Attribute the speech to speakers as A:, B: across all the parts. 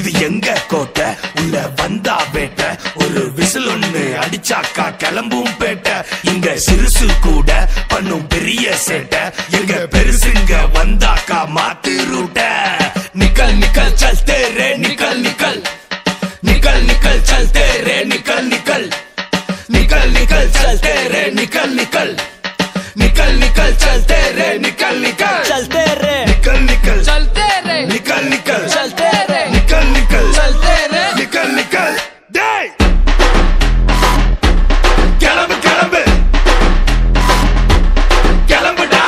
A: இது எங்க கோட்டை உள்ள வந்தா வேட்டை ஒரு விசில் ஒண்ணு அடிச்சாக்கா கிளம்பும் பேட்டை இங்க சிறுசு கூட பண்ணும் பெரிய சேட்டை எங்க பெருசுங்க வந்தாக்கா மாத்து ரூட்ட நிக்கல் நிக்கல் சல்தே ரே நிக்கல் நிக்கல் निकल निकल चलते रे निकल निकल निकल निकल चलते रे निकल निकल निकल निकल चलते रे निकल निकल
B: चलते रे
A: निकल निकल
C: चलते रे
A: निकल निकल
C: चलते रे
A: निकल निकल
C: चलते रे
A: निकल निकल டேய் கிளம்பு கிளம்பு கிளம்புடா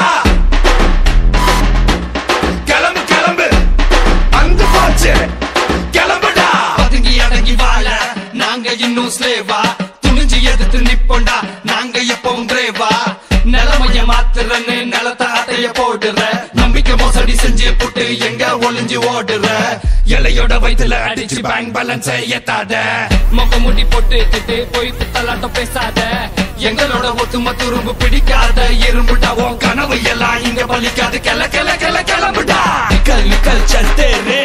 A: கிளம்பு கிளம்பு அங்க போச்சு கிளம்புடா
C: பதுங்கி அடங்கி வாழ நாங்க இன்னும் ஸ்லேவா துணிஞ்சு எதிர்த்து நிப்போண்டா நாங்க எப்பவும் பிரேவா நிலைமைய மாத்துறன்னு நிலத்த அட்டைய போடுற நம்பிக்கை மோசடி செஞ்சு புட்டு எங்க ஒளிஞ்சு ஓடுற இலையோட வயித்துல அடிச்சு பேங்க் பேலன்ஸ் ஏத்தாத மொக்க முடி போட்டு கிட்டு போய் பித்தலாட்டம் பேசாத எங்களோட ஒத்தும துரும்பு பிடிக்காத இரும்புடா உன் கனவு எல்லாம் இங்க பலிக்காது கிள கிள கிள கிளம்புடா
B: निकल निकल चलते रे